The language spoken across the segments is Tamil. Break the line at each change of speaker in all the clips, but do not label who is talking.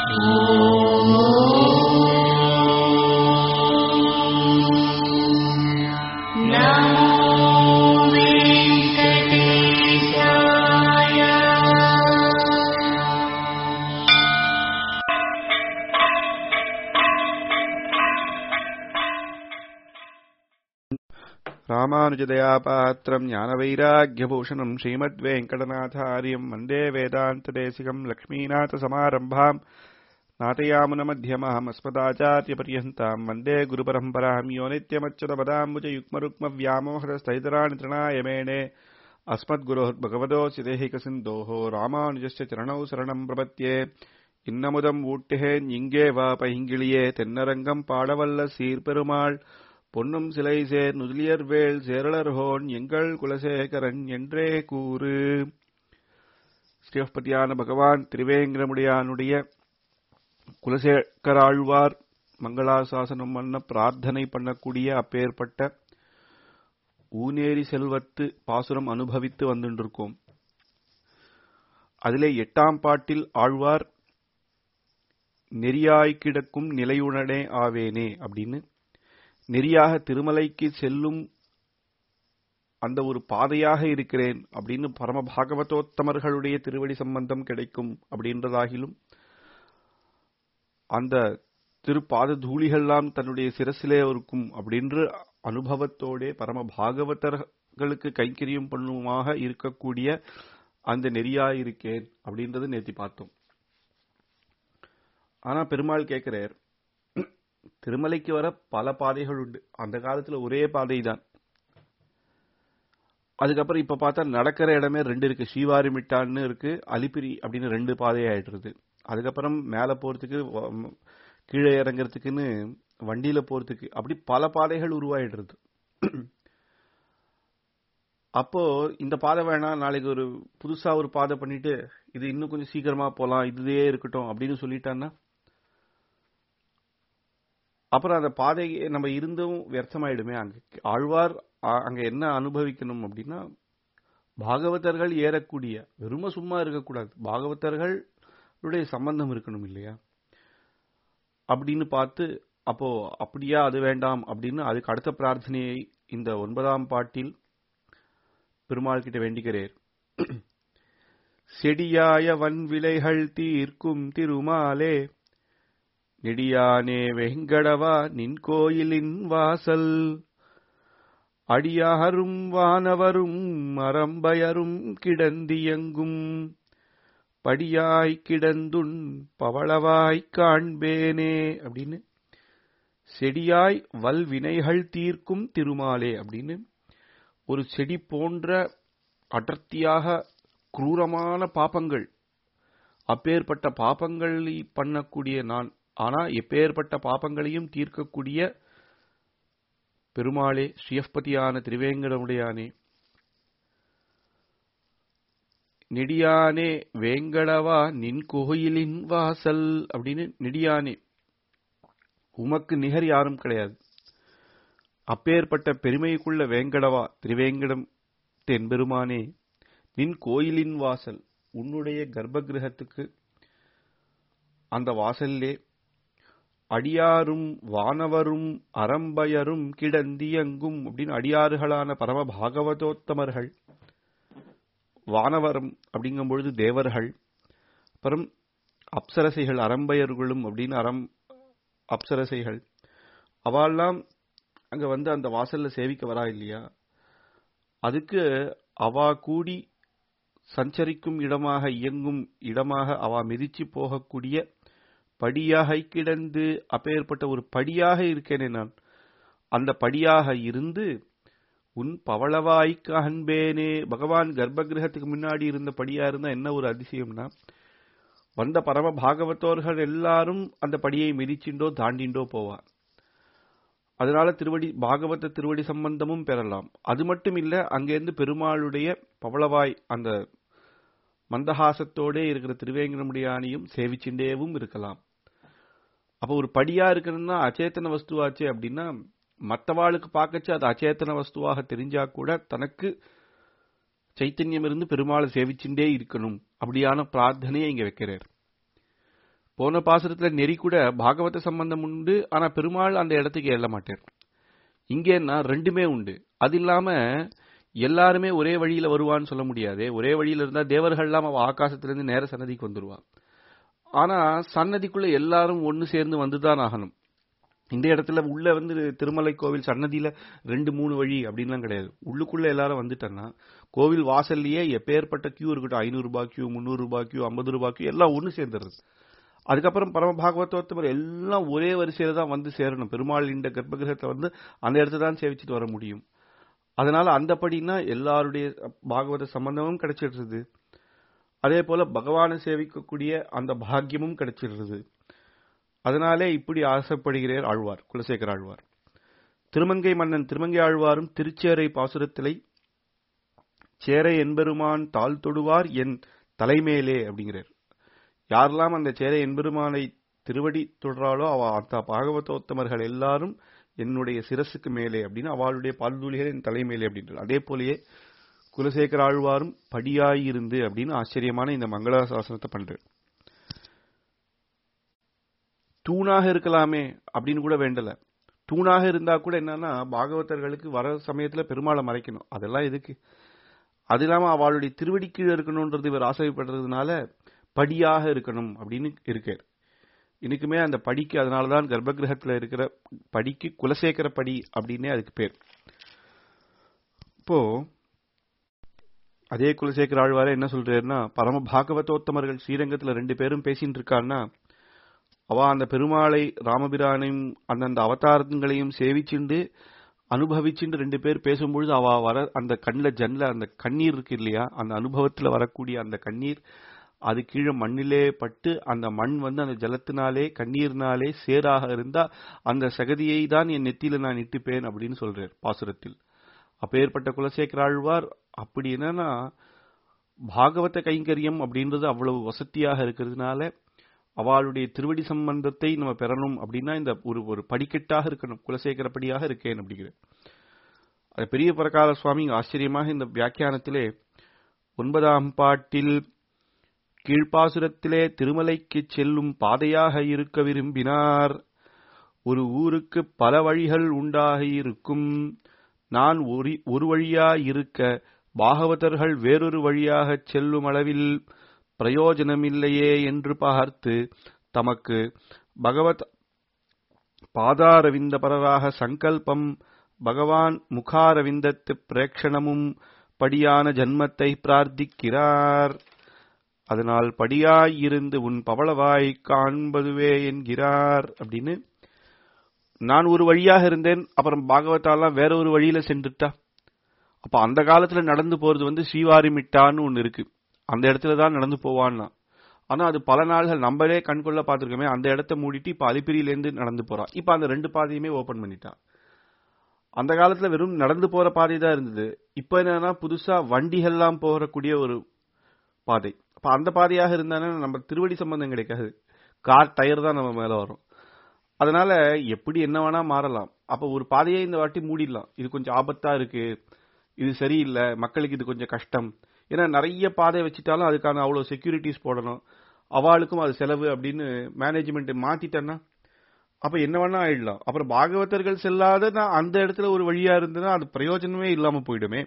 ராமானுஜதயாபாத்திரம் ஞானவைராக்கியபூஷணம் ஸ்ரீமத்வேங்கடநாதாரியம் வந்தே வேதாந்ததேசிகம் லக்ஷ்மீநாதசமாரம்பாம் நாதயாமுனமध्यமஹம் अस्मदाचार्यपर्यन्ताम् वन्दे गुरुपरम्पराम् यो नित्यमच्युतपदाम्बुजयुग्मरुक्मव्यामोहरस्थैतराणि तृणायमेणे अस्मद्गुरोर्भगवतोऽस्य देहिकसिन्धोः रामानुजस्य चरणौ शरणम् प्रपद्ये இன்னமுதம் ஊட்டுகேன் இங்கே வா பைங்கிளியே தென்னரங்கம் பாடவல்ல சீர்பெருமாள் பொன்னும் சிலை சேர் நுதிலியர் வேள் சேரலர்ஹோன் எங்கள் குலசேகரன் என்றே கூறு ஸ்ரீஹப்பதியான பகவான் திருவேங்கரமுடியானுடைய குலசேகராழ்வார் மங்களாசாசனம் பண்ண பிரார்த்தனை பண்ணக்கூடிய அப்பேற்பட்ட ஊனேரி செல்வத்து பாசுரம் அனுபவித்து வந்துருக்கோம் அதிலே எட்டாம் பாட்டில் ஆழ்வார் நெறியாய் கிடக்கும் நிலையுடனே ஆவேனே அப்படின்னு நெறியாக திருமலைக்கு செல்லும் அந்த ஒரு பாதையாக இருக்கிறேன் அப்படின்னு பரம பாகவதோத்தமர்களுடைய திருவடி சம்பந்தம் கிடைக்கும் அப்படின்றதாகிலும் அந்த திருப்பாத தூளிகள்லாம் தன்னுடைய சிரசிலே இருக்கும் அப்படின்ற அனுபவத்தோட பரம பாகவதர்களுக்கு கைங்கரியம் பண்ணுமாக இருக்கக்கூடிய அந்த நெறியாயிருக்கேன் அப்படின்றது நேத்தி பார்த்தோம் ஆனா பெருமாள் கேட்கிறார் திருமலைக்கு வர பல பாதைகள் உண்டு அந்த காலத்துல ஒரே பாதை தான் அதுக்கப்புறம் இப்ப பார்த்தா நடக்கிற இடமே ரெண்டு இருக்கு ஸ்ரீவாரிமிட்டான்னு இருக்கு அலிப்பிரி அப்படின்னு ரெண்டு பாதை ஆயிடுறது அதுக்கப்புறம் மேல போறதுக்கு கீழே இறங்குறதுக்குன்னு வண்டியில போறதுக்கு அப்படி பல பாதைகள் உருவாயிடுறது அப்போ இந்த பாதை வேணாம் நாளைக்கு ஒரு புதுசா ஒரு பாதை பண்ணிட்டு இது இன்னும் கொஞ்சம் சீக்கிரமா போலாம் இதுவே இருக்கட்டும் அப்படின்னு சொல்லிட்டான்னா அப்புறம் அந்த பாதை நம்ம இருந்தும் வியர்த்தமாயிடுமே அங்க ஆழ்வார் அங்க என்ன அனுபவிக்கணும் அப்படின்னா பாகவதர்கள் ஏறக்கூடிய வெறும சும்மா இருக்கக்கூடாது பாகவதர்களுடைய சம்பந்தம் இருக்கணும் இல்லையா அப்படின்னு பார்த்து அப்போ அப்படியா அது வேண்டாம் அப்படின்னு அதுக்கு அடுத்த பிரார்த்தனையை இந்த ஒன்பதாம் பாட்டில் பெருமாள் கிட்ட வேண்டிக்கிறேர் செடியாய வன் விலைகள் தீர்க்கும் திருமாலே நெடியானே வெங்கடவா நின் கோயிலின் வாசல் அடியாரும் வானவரும் மரம்பயரும் கிடந்தியங்கும் படியாய் கிடந்துன் பவளவாய் காண்பேனே அப்படின்னு செடியாய் வல் வினைகள் தீர்க்கும் திருமாலே அப்படின்னு ஒரு செடி போன்ற அடர்த்தியாக குரூரமான பாப்பங்கள் அப்பேற்பட்ட பாப்பங்களை பண்ணக்கூடிய நான் ஆனா எப்பேற்பட்ட பாப்பங்களையும் தீர்க்கக்கூடிய பெருமாளே ஸ்ரீயப்பதியான திருவேங்கடமுடையானே நெடியானே வேங்கடவா நின் கோயிலின் வாசல் அப்படின்னு நெடியானே உமக்கு நிகர் யாரும் கிடையாது அப்பேற்பட்ட பெருமைக்குள்ள வேங்கடவா திருவேங்கடம் தென்பெருமானே நின் கோயிலின் வாசல் உன்னுடைய கர்ப்ப கிரகத்துக்கு அந்த வாசல்லே அடியாரும் வானவரும் அறம்பயரும் கிடந்தியங்கும் அப்படின்னு அடியாறுகளான பரம பாகவதோத்தமர்கள் வானவரம் அப்படிங்கும் பொழுது தேவர்கள் அப்புறம் அப்சரசைகள் அறம்பயர்களும் அப்படின்னு அறம் அப்சரசைகள் அவெல்லாம் அங்க வந்து அந்த வாசல்ல சேவிக்க வரா இல்லையா அதுக்கு அவா கூடி சஞ்சரிக்கும் இடமாக இயங்கும் இடமாக அவா மிதிச்சு போகக்கூடிய படியாக கிடந்து அப்பேற்பட்ட ஒரு படியாக இருக்கேனே நான் அந்த படியாக இருந்து உன் பவளவாய் காண்பேனே பகவான் கர்ப்ப கிரகத்துக்கு முன்னாடி இருந்த படியா இருந்தா என்ன ஒரு அதிசயம்னா வந்த பரம பாகவத்தோர்கள் எல்லாரும் அந்த படியை மிதிச்சிண்டோ தாண்டிண்டோ போவார் அதனால திருவடி பாகவத திருவடி சம்பந்தமும் பெறலாம் அது மட்டும் இல்ல அங்கிருந்து பெருமாளுடைய பவளவாய் அந்த மந்தஹாசத்தோடே இருக்கிற திருவேங்கடமுடியானையும் சேவிச்சுண்டேவும் இருக்கலாம் அப்ப ஒரு படியா இருக்கணும்னா அச்சேத்தன வஸ்துவாச்சு அப்படின்னா மற்றவாளுக்கு பார்க்கச்சு அது அச்சேத்தன வஸ்துவாக தெரிஞ்சா கூட தனக்கு சைத்தன்யம் இருந்து பெருமாளை சேவிச்சுட்டே இருக்கணும் அப்படியான பிரார்த்தனையை இங்க வைக்கிறார் போன பாசுரத்துல நெறி கூட பாகவத சம்பந்தம் உண்டு ஆனா பெருமாள் அந்த இடத்துக்கு எழ மாட்டார் இங்கேன்னா ரெண்டுமே உண்டு அது இல்லாம எல்லாருமே ஒரே வழியில வருவான்னு சொல்ல முடியாது ஒரே வழியில இருந்தா தேவர்கள் எல்லாம் அவ ஆகாசத்துல இருந்து நேர சன்னதிக்கு வந்துருவா ஆனா சன்னதிக்குள்ள எல்லாரும் ஒன்னு சேர்ந்து வந்துதான் ஆகணும் இந்த இடத்துல உள்ள வந்து திருமலை கோவில் சன்னதியில ரெண்டு மூணு வழி அப்படின்லாம் கிடையாது உள்ளுக்குள்ள எல்லாரும் வந்துட்டேன்னா கோவில் வாசல்லையே எப்பேற்பட்ட கியூ இருக்கட்டும் ஐநூறு ரூபாய் கியூ முந்நூறு ரூபாய் கியூ ஐம்பது ரூபாய் கியூ எல்லாம் ஒன்னு சேர்ந்துருது அதுக்கப்புறம் பரம பாகவதோத்தமர் எல்லாம் ஒரே வரிசையில தான் வந்து சேரணும் பெருமாள் இந்த கர்ப்பகிரகத்தை வந்து அந்த இடத்துல தான் சேவிச்சுட்டு வர முடியும் அதனால அந்தபடினா எல்லாருடைய பாகவத சம்பந்தமும் கிடைச்சிடுறது அதே போல பகவானை சேவிக்கக்கூடிய அந்த பாக்கியமும் கிடைச்சிடுறது அதனாலே இப்படி ஆசைப்படுகிறார் ஆழ்வார் குலசேகர ஆழ்வார் திருமங்கை மன்னன் திருமங்கை ஆழ்வாரும் திருச்சேரை பாசுரத்திலை சேரை என்பெருமான் தாழ் தொடுவார் என் தலைமேலே அப்படிங்கிறார் யாரெல்லாம் அந்த சேரை என்பெருமானை திருவடி தொடுறாளோ அவ அந்த பாகவதோத்தமர்கள் எல்லாரும் என்னுடைய சிரசுக்கு மேலே அப்படின்னு அவளுடைய பால்தூளிகள் என் தலைமேலே அப்படின்றது அதே போலயே குலசேகர ஆழ்வாரும் படியாயிருந்து அப்படின்னு ஆச்சரியமான இந்த மங்களாசாசனத்தை பண்றாரு தூணாக இருக்கலாமே அப்படின்னு கூட வேண்டல தூணாக இருந்தா கூட என்னன்னா பாகவதர்களுக்கு வர சமயத்துல பெருமாளை மறைக்கணும் அதெல்லாம் எதுக்கு அது இல்லாம அவளுடைய திருவடி கீழே இருக்கணும்ன்றது இவர் ஆசைப்படுறதுனால படியாக இருக்கணும் அப்படின்னு இருக்கார் இன்னைக்குமே அந்த படிக்கு அதனாலதான் கர்ப்பகிரகத்துல இருக்கிற படிக்கு குலசேகர படி அப்படின்னே அதுக்கு பேர் இப்போ அதே குலசேகர ஆழ்வார என்ன சொல்றாருன்னா பரம பாகவதோத்தமர்கள் ஸ்ரீரங்கத்துல ரெண்டு பேரும் பேசிட்டு இருக்கான்னா அவ அந்த பெருமாளை ராமபிரானையும் அந்தந்த அவதாரங்களையும் சேவிச்சுண்டு அனுபவிச்சுண்டு ரெண்டு பேர் பேசும்பொழுது அவ வர அந்த கண்ணில் ஜன்ல அந்த கண்ணீர் இருக்கு இல்லையா அந்த அனுபவத்துல வரக்கூடிய அந்த கண்ணீர் அது கீழே மண்ணிலே பட்டு அந்த மண் வந்து அந்த ஜலத்தினாலே கண்ணீர்னாலே சேராக இருந்தா அந்த சகதியை தான் என் நெத்தியில நான் இட்டுப்பேன் அப்படின்னு சொல்றார் பாசுரத்தில் அப்பேற்பட்ட குலசேகர ஆழ்வார் அப்படி என்னன்னா பாகவத கைங்கரியம் அப்படின்றது அவ்வளவு வசதியாக இருக்கிறதுனால அவளுடைய திருவடி சம்பந்தத்தை நம்ம பெறணும் அப்படின்னா இந்த ஒரு ஒரு படிக்கட்டாக இருக்கணும் குலசேகரப்படியாக இருக்கேன் அப்படிங்கிற அது பெரிய பிரகார சுவாமி ஆச்சரியமாக இந்த வியாக்கியானத்திலே ஒன்பதாம் பாட்டில் கீழ்ப்பாசுரத்திலே திருமலைக்கு செல்லும் பாதையாக இருக்க விரும்பினார் ஒரு ஊருக்கு பல வழிகள் உண்டாக இருக்கும் நான் ஒரு வழியா இருக்க பாகவதர்கள் வேறொரு வழியாகச் செல்லும் அளவில் பிரயோஜனமில்லையே என்று பார்த்து தமக்கு பகவத் பாதாரவிந்த பரராக சங்கல்பம் பகவான் முகாரவிந்தத்து பிரேக்ஷணமும் படியான ஜன்மத்தை பிரார்த்திக்கிறார் அதனால் படியாயிருந்து உன் பவளவாய் காண்பதுவே என்கிறார் அப்படின்னு நான் ஒரு வழியாக இருந்தேன் அப்புறம் பாகவதாலாம் வேற ஒரு வழியில சென்றுட்டா அப்ப அந்த காலத்துல நடந்து போறது வந்து ஸ்ரீவாரிமிட்டான்னு ஒன்னு இருக்கு அந்த இடத்துல தான் நடந்து போவான்னா ஆனா அது பல நாள்கள் நம்மளே கண்கொள்ள பார்த்திருக்கோமே அந்த இடத்த மூடிட்டு இப்ப அலிப்பிரியில இருந்து நடந்து போறா இப்ப அந்த ரெண்டு பாதையுமே ஓபன் பண்ணிட்டா அந்த காலத்துல வெறும் நடந்து போற பாதை தான் இருந்தது இப்ப என்னன்னா புதுசா வண்டிகள்லாம் போகக்கூடிய ஒரு பாதை அப்ப அந்த பாதையாக இருந்தானே நம்ம திருவடி சம்பந்தம் கிடைக்காது கார் டயர் தான் நம்ம மேல வரும் அதனால எப்படி என்ன வேணா மாறலாம் அப்ப ஒரு பாதையை இந்த வாட்டி மூடிடலாம் இது கொஞ்சம் ஆபத்தா இருக்கு இது சரியில்லை மக்களுக்கு இது கொஞ்சம் கஷ்டம் ஏன்னா நிறைய பாதை வச்சுட்டாலும் அதுக்கான அவ்வளவு செக்யூரிட்டிஸ் போடணும் அவளுக்கும் அது செலவு அப்படின்னு மேனேஜ்மெண்ட் மாத்திட்டேன்னா அப்ப என்ன வேணா ஆயிடலாம் அப்புறம் பாகவதர்கள் செல்லாத நான் அந்த இடத்துல ஒரு வழியா இருந்ததுன்னா அது பிரயோஜனமே இல்லாம போயிடுமே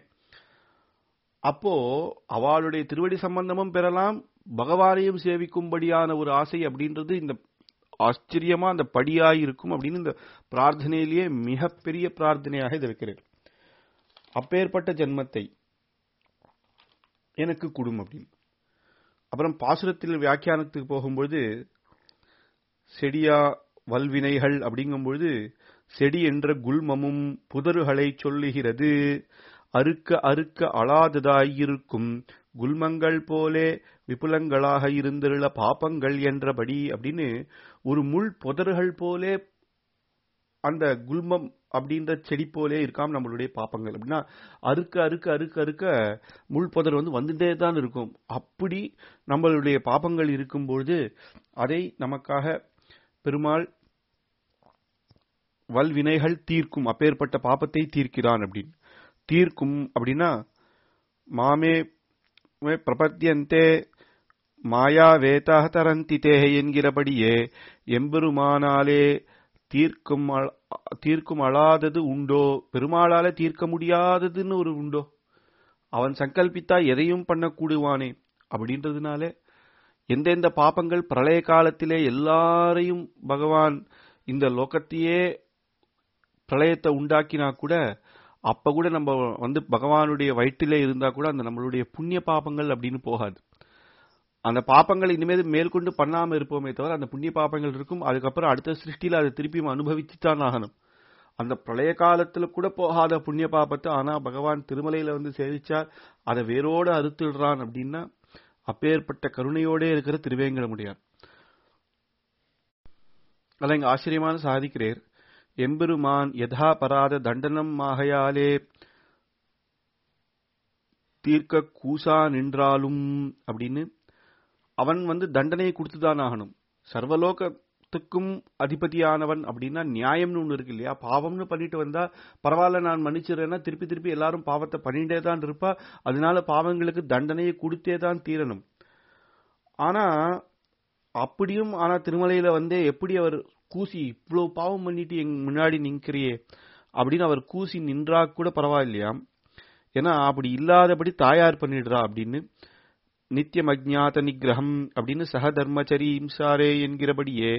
அப்போ அவளுடைய திருவடி சம்பந்தமும் பெறலாம் பகவானையும் சேவிக்கும்படியான ஒரு ஆசை அப்படின்றது இந்த ஆச்சரியமா அந்த படியாய் இருக்கும் அப்படின்னு இந்த பிரார்த்தனையிலேயே மிகப்பெரிய பிரார்த்தனையாக இது இருக்கிறது அப்பேற்பட்ட ஜென்மத்தை எனக்கு குடும் அப்படின்னு அப்புறம் பாசுரத்தில் வியாக்கியானத்துக்கு போகும்பொழுது செடியா வல்வினைகள் அப்படிங்கும்பொழுது செடி என்ற குல்மமும் புதறுகளை சொல்லுகிறது அறுக்க அறுக்க அழாததாயிருக்கும் குல்மங்கள் போலே விபுலங்களாக இருந்திருள பாப்பங்கள் என்றபடி அப்படின்னு ஒரு முள் புதர்கள் போலே அந்த குல்மம் அப்படின்ற செடி போலே இருக்காம நம்மளுடைய பாப்பங்கள் அப்படின்னா அறுக்க அறுக்க அறுக்க அறுக்க முள் புதர் வந்து வந்துட்டே தான் இருக்கும் அப்படி நம்மளுடைய பாப்பங்கள் இருக்கும்பொழுது அதை நமக்காக பெருமாள் வல்வினைகள் தீர்க்கும் அப்பேற்பட்ட பாப்பத்தை தீர்க்கிறான் அப்படின்னு தீர்க்கும் அப்படின்னா மாமே பிரபத்தியந்தே மாயா வேதாக தரந்திதே என்கிறபடியே எம்பெருமானாலே தீர்க்கும் அழ- தீர்க்கும் அழாதது உண்டோ பெருமாளால தீர்க்க முடியாததுன்னு ஒரு உண்டோ அவன் சங்கல்பித்தா எதையும் பண்ணக்கூடுவானே அப்படின்றதுனால எந்தெந்த பாப்பங்கள் பிரளய காலத்திலே எல்லாரையும் பகவான் இந்த லோகத்தையே பிரளயத்தை உண்டாக்கினா கூட அப்ப கூட நம்ம வந்து பகவானுடைய வயிற்றிலே இருந்தா கூட அந்த நம்மளுடைய புண்ணிய பாப்பங்கள் அப்படின்னு போகாது அந்த பாப்பங்கள் இனிமேல் மேற்கொண்டு பண்ணாம இருப்போமே தவிர அந்த புண்ணிய பாப்பங்கள் இருக்கும் அதுக்கப்புறம் அடுத்த சிருஷ்டியில அதை திருப்பியும் அனுபவிச்சுதான் ஆகணும் அந்த பிரளய காலத்துல கூட போகாத புண்ணிய பாப்பத்தை ஆனா பகவான் திருமலையில வந்து சேவிச்சார் அதை வேரோட அறுத்துடுறான் அப்படின்னா அப்பேற்பட்ட கருணையோடே இருக்கிற திருவேங்கடமுடியார் அதான் இங்க ஆச்சரியமான சாதிக்கிறேர் எம்பெருமான் யதா பராத தண்டனம் ஆகையாலே தீர்க்க கூசா நின்றாலும் அப்படின்னு அவன் வந்து தண்டனையை கொடுத்துதான் ஆகணும் சர்வலோகத்துக்கும் அதிபதியானவன் அப்படின்னா நியாயம்னு ஒண்ணு இருக்கு இல்லையா பாவம்னு பண்ணிட்டு வந்தா பரவாயில்ல நான் மன்னிச்சிடுறேன்னா திருப்பி திருப்பி எல்லாரும் பாவத்தை பண்ணிட்டே தான் இருப்பா அதனால பாவங்களுக்கு தண்டனையை கொடுத்தே தான் தீரணும் ஆனா அப்படியும் ஆனா திருமலையில வந்து எப்படி அவர் கூசி இவ்வளவு பாவம் பண்ணிட்டு எங்க முன்னாடி நிக்கிறியே அப்படின்னு அவர் கூசி நின்றா கூட பரவாயில்லையாம் ஏன்னா அப்படி இல்லாதபடி தாயார் பண்ணிடுறா அப்படின்னு நித்தியம் அஜ்ஞாத நிகிரகம் அப்படின்னு சகதர்மச்சரி இம்சாரே என்கிறபடியே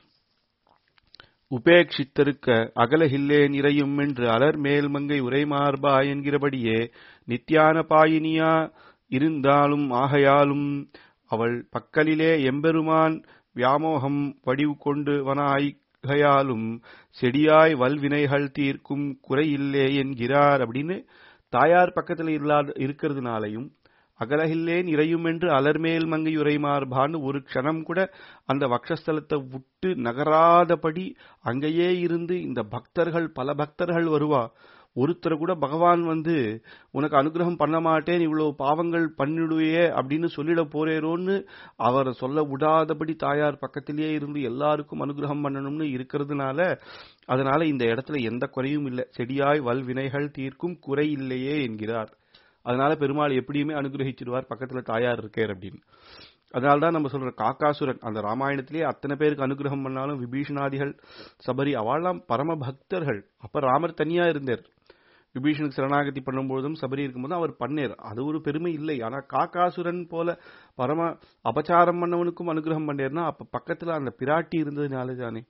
உபேட்சித்தருக்க அகலகில்லே நிறையும் என்று அலர் மேல் மங்கை உரைமார்பா என்கிறபடியே நித்தியான பாயினியா இருந்தாலும் ஆகையாலும் அவள் பக்கலிலே எம்பெருமான் வியாமோகம் வடிவு கொண்டு வனாய்கையாலும் செடியாய் வல்வினைகள் தீர்க்கும் குறையில்லே என்கிறார் அப்படின்னு தாயார் பக்கத்துல இல்லாத இருக்கிறதுனாலையும் அகலகில்லேன் இறையும் என்று அலர்மேல் மங்கை உரைமார்பான்னு ஒரு க்ஷணம் கூட அந்த வக்ஷஸ்தலத்தை விட்டு நகராதபடி அங்கேயே இருந்து இந்த பக்தர்கள் பல பக்தர்கள் வருவா ஒருத்தர் கூட பகவான் வந்து உனக்கு அனுகிரகம் பண்ண மாட்டேன் இவ்வளவு பாவங்கள் பண்ணிடுவே அப்படின்னு சொல்லிட போறேரோன்னு அவரை சொல்ல விடாதபடி தாயார் பக்கத்திலேயே இருந்து எல்லாருக்கும் அனுகிரகம் பண்ணணும்னு இருக்கிறதுனால அதனால இந்த இடத்துல எந்த குறையும் இல்லை செடியாய் வல் வினைகள் தீர்க்கும் குறை இல்லையே என்கிறார் அதனால பெருமாள் எப்படியுமே அனுகிரகிச்சிடுவார் பக்கத்துல தாயார் இருக்கார் அப்படின்னு அதனால்தான் நம்ம சொல்ற காக்காசுரன் அந்த ராமாயணத்திலேயே அத்தனை பேருக்கு அனுகிரகம் பண்ணாலும் விபீஷணாதிகள் சபரி அவள்லாம் பரம பக்தர்கள் அப்ப ராமர் தனியா இருந்தார் விபீஷனுக்கு சரணாகதி பண்ணும்போதும் சபரி இருக்கும்போதும் அவர் பண்ணேர் அது ஒரு பெருமை இல்லை ஆனா காக்காசுரன் போல பரம அபச்சாரம் பண்ணவனுக்கும் அனுகிரகம் பண்ணேர்னா அப்ப பக்கத்துல அந்த பிராட்டி இருந்ததுனால தானே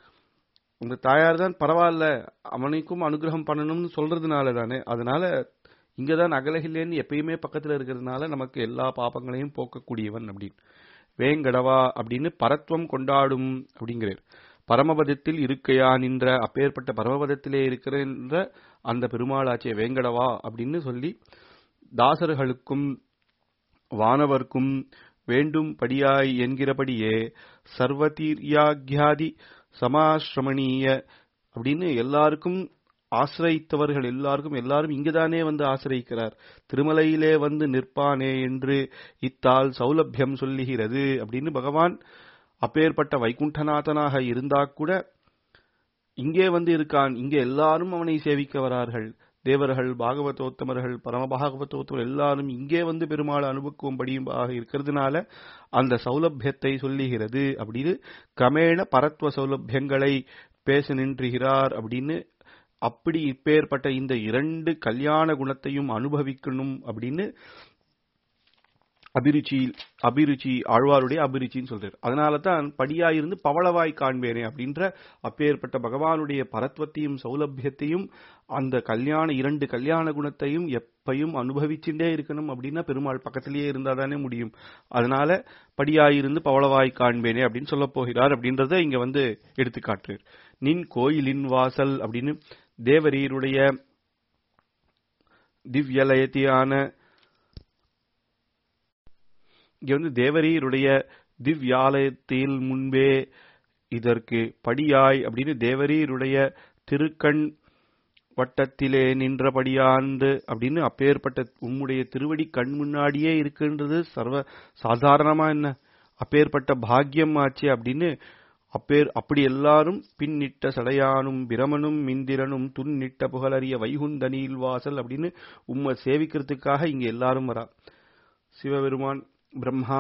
உங்க தாயார் தான் பரவாயில்ல அவனுக்கும் அனுகிரகம் பண்ணணும்னு சொல்றதுனால தானே அதனால இங்கதான் அகலகில்லேன்னு எப்பயுமே பக்கத்துல இருக்கிறதுனால நமக்கு எல்லா பாப்பங்களையும் போக்கக்கூடியவன் அப்படின்னு வேங்கடவா அப்படின்னு பரத்வம் கொண்டாடும் அப்படிங்கிறார் பரமபதத்தில் இருக்கையா நின்ற அப்பேற்பட்ட பரமபதத்திலே இருக்கிற அந்த பெருமாளாச்சே வேங்கடவா அப்படின்னு சொல்லி தாசர்களுக்கும் வானவர்க்கும் வேண்டும் படியாய் என்கிறபடியே சர்வதீர்யாகியாதி சமாசிரமணீய அப்படின்னு எல்லாருக்கும் ஆசிரயித்தவர்கள் எல்லாருக்கும் எல்லாரும் இங்குதானே வந்து ஆசிரயிக்கிறார் திருமலையிலே வந்து நிற்பானே என்று இத்தால் சௌலபியம் சொல்லுகிறது அப்படின்னு பகவான் அப்பேற்பட்ட வைகுண்டநாதனாக இருந்தா கூட இங்கே வந்து இருக்கான் இங்கே எல்லாரும் அவனை சேவிக்க வரார்கள் தேவர்கள் பாகவதோத்தமர்கள் பரமபாகவதோத்தமர் எல்லாரும் இங்கே வந்து பெருமாள் அனுபவிக்கும்படியுமாக இருக்கிறதுனால அந்த சௌலபியத்தை சொல்லுகிறது அப்படின்னு கமேண பரத்வ சௌலபியங்களை பேச நின்றுகிறார் அப்படின்னு அப்படி இப்பேற்பட்ட இந்த இரண்டு கல்யாண குணத்தையும் அனுபவிக்கணும் அப்படின்னு அபிருச்சி அபிருச்சி ஆழ்வாருடைய அபிருச்சின்னு சொல்றாரு அதனால தான் படியாயிருந்து பவளவாய் காண்பேனே அப்படின்ற அப்பேற்பட்ட பகவானுடைய பரத்வத்தையும் சௌலபியத்தையும் அந்த கல்யாண இரண்டு கல்யாண குணத்தையும் எப்பையும் அனுபவிச்சுட்டே இருக்கணும் அப்படின்னா பெருமாள் பக்கத்திலேயே இருந்தா தானே முடியும் அதனால படியாயிருந்து பவளவாய் காண்பேனே அப்படின்னு சொல்ல போகிறார் அப்படின்றத இங்க வந்து எடுத்துக்காட்டுறார் நின் கோயிலின் வாசல் அப்படின்னு தேவரீருடைய திவ்யலயத்தியான இங்க வந்து தேவரீருடைய திவ்யாலயத்தில் முன்பே இதற்கு படியாய் அப்படின்னு தேவரீருடைய திருக்கண் வட்டத்திலே நின்றபடியாண்டு அப்படின்னு அப்பேற்பட்ட உம்முடைய திருவடி கண் முன்னாடியே இருக்குன்றது சர்வ சாதாரணமா என்ன அப்பேற்பட்ட பாக்கியம் ஆச்சு அப்படின்னு அப்பேர் அப்படி எல்லாரும் பின்னிட்ட சடையானும் பிரமனும் மிந்திரனும் துன்னிட்ட புகழறிய வைகுந்தனில் வாசல் அப்படின்னு உம்மை சேவிக்கிறதுக்காக இங்க எல்லாரும் வரா சிவபெருமான் பிரம்மா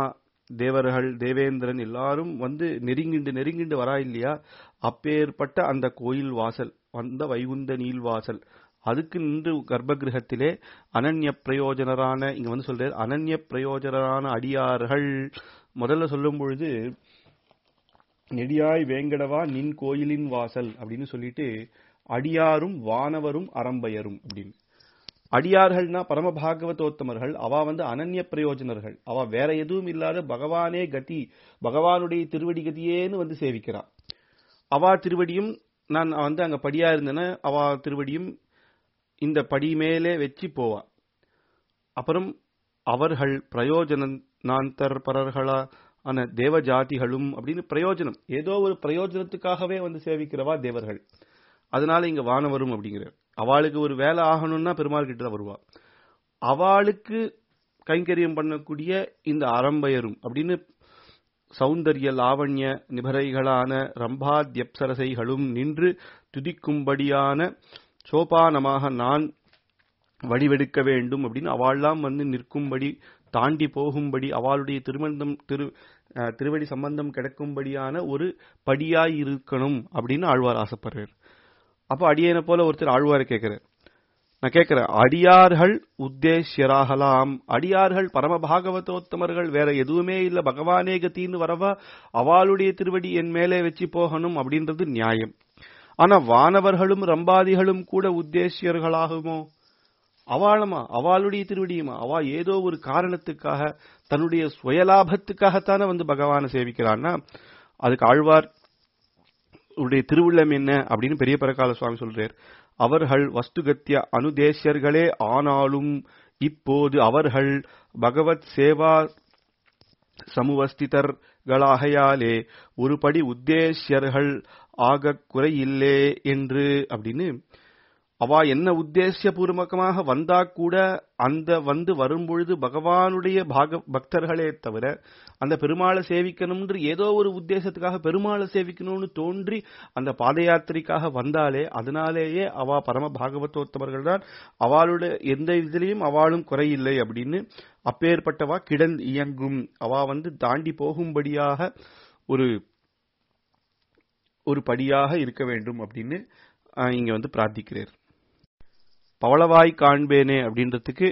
தேவர்கள் தேவேந்திரன் எல்லாரும் வந்து நெருங்கிண்டு நெருங்கிண்டு வரா இல்லையா அப்பேற்பட்ட அந்த கோயில் வாசல் அந்த வைகுந்த நீல் வாசல் அதுக்கு நின்று கர்ப்பகிரகத்திலே அனன்ய பிரயோஜனரான இங்க வந்து சொல்றாரு அனன்ய பிரயோஜனரான அடியார்கள் முதல்ல சொல்லும் பொழுது நெடியாய் வேங்கடவா நின் கோயிலின் வாசல் அப்படின்னு சொல்லிட்டு அடியாரும் வானவரும் அரம்பையரும் அப்படின்னு அடியார்கள்னா பரம பாகவதோத்தமர்கள் அவ வந்து அனன்ய பிரயோஜனர்கள் அவ வேற எதுவும் இல்லாத பகவானே கதி பகவானுடைய திருவடி கதியேன்னு வந்து சேவிக்கிறா அவா திருவடியும் நான் வந்து அங்க படியா இருந்தேன்னா அவா திருவடியும் இந்த படி மேலே வச்சு போவா அப்புறம் அவர்கள் பிரயோஜனாந்தர் பரர்களா ஆன தேவ ஜாதிகளும் அப்படின்னு பிரயோஜனம் ஏதோ ஒரு பிரயோஜனத்துக்காகவே வந்து சேவிக்கிறவா தேவர்கள் அதனால இங்க வானவரும் அப்படிங்கிற அவளுக்கு ஒரு வேலை ஆகணும்னா பெருமாள் கிட்ட தான் வருவா அவளுக்கு கைங்கரியம் பண்ணக்கூடிய இந்த அரம்பயரும் அப்படின்னு சௌந்தரிய லாவண்ய நிபரைகளான ரம்பாத்யப்சரசைகளும் நின்று துதிக்கும்படியான சோபானமாக நான் வடிவெடுக்க வேண்டும் அப்படின்னு அவள்லாம் வந்து நிற்கும்படி தாண்டி போகும்படி அவளுடைய திருமணம் திரு அஹ், திருவடி சம்பந்தம் கிடைக்கும்படியான ஒரு படியாய் இருக்கணும் அப்படின்னு ஆழ்வார் ஆசைப்படுறார் அப்ப அடியேனை போல ஒருத்தர் ஆழ்வாரை கேட்கிறார் நான் கேட்கிறேன் அடியார்கள் உத்தேசியராகலாம் அடியார்கள் பரம பாகவதோத்தமர்கள் வேற எதுவுமே இல்ல பகவானே கத்தின்னு வரவா அவளுடைய திருவடி என் மேலே வச்சு போகணும் அப்படின்றது நியாயம் ஆனா வானவர்களும் ரம்பாதிகளும் கூட உத்தேசியர்களாகுமோ அவாளமா அவளுடைய திருவடியுமா அவ ஏதோ ஒரு காரணத்துக்காக தன்னுடைய சுயலாபத்துக்காகத்தானே வந்து பகவானை சேவிக்கிறான்னா அதுக்கு ஆழ்வார் உடைய திருவுள்ளம் என்ன அப்படின்னு பெரிய பரகால சுவாமி சொல்றார் அவர்கள் வஸ்துகத்திய அனுதேசியர்களே ஆனாலும் இப்போது அவர்கள் பகவத் சேவா சமுவஸ்திதர்களாகையாலே ஒருபடி உத்தேசியர்கள் ஆக குறையில்லே என்று அப்படின்னு அவ என்ன உத்தேசியபூர்வகமாக வந்தா கூட அந்த வந்து வரும்பொழுது பகவானுடைய பாக பக்தர்களே தவிர அந்த பெருமாளை சேவிக்கணும்ன்ற ஏதோ ஒரு உத்தேசத்துக்காக பெருமாளை சேவிக்கணும்னு தோன்றி அந்த பாத யாத்திரைக்காக வந்தாலே அதனாலேயே அவ பரம பாகவதோத்தமர்கள் தான் அவளுடைய எந்த இதுலயும் அவளும் குறையில்லை அப்படின்னு அப்பேற்பட்டவா கிடந்து இயங்கும் அவ வந்து தாண்டி போகும்படியாக ஒரு ஒரு படியாக இருக்க வேண்டும் அப்படின்னு ஆஹ், இங்க வந்து பிரார்த்திக்கிறார் பவளவாய் காண்பேனே அப்படின்றதுக்கு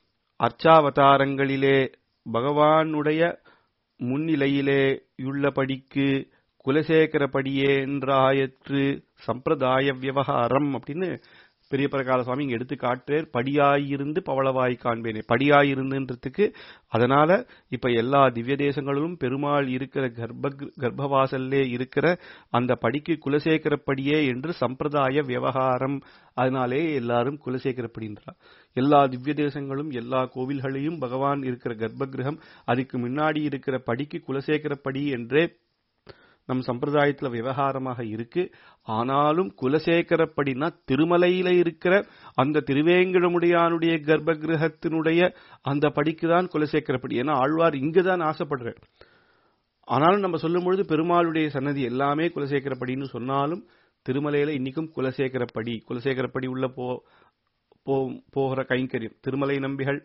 அர்ச்சாவதாரங்களிலே பகவானுடைய முன்னிலையிலே உள்ளபடிக்கு குலசேகரபடியே என்றாயற்று சம்பிரதாய விவகாரம் அப்படின்னு பெரிய பிரகால சுவாமி இங்க எடுத்து காட்டுறார் படியாயிருந்து பவளவாய் காண்பேனே படியாயிருந்துன்றதுக்கு அதனால இப்ப எல்லா திவ்ய தேசங்களிலும் பெருமாள் இருக்கிற கர்ப்ப கர்ப்பவாசல்லே இருக்கிற அந்த படிக்கு குலசேகரப்படியே என்று சம்பிரதாய விவகாரம் அதனாலே எல்லாரும் குலசேகரப்படின்றார் எல்லா திவ்ய தேசங்களும் எல்லா கோவில்களையும் பகவான் இருக்கிற கர்ப்ப கிரகம் அதுக்கு முன்னாடி இருக்கிற படிக்கு குலசேகரப்படி என்றே நம் சம்பிரதாயத்துல விவகாரமாக இருக்கு ஆனாலும் குலசேகரப்படினா திருமலையில இருக்கிற அந்த திருவேங்கடமுடியானுடைய கர்ப்ப கிரகத்தினுடைய அந்த படிக்குதான் குலசேகரப்படி ஏன்னா ஆழ்வார் இங்குதான் ஆசைப்படுறார் ஆனாலும் நம்ம சொல்லும் பொழுது பெருமாளுடைய சன்னதி எல்லாமே குலசேகரப்படின்னு சொன்னாலும் திருமலையில இன்னைக்கும் குலசேகரப்படி குலசேகரப்படி உள்ள போ போ- போகிற கைங்கரியம் திருமலை நம்பிகள்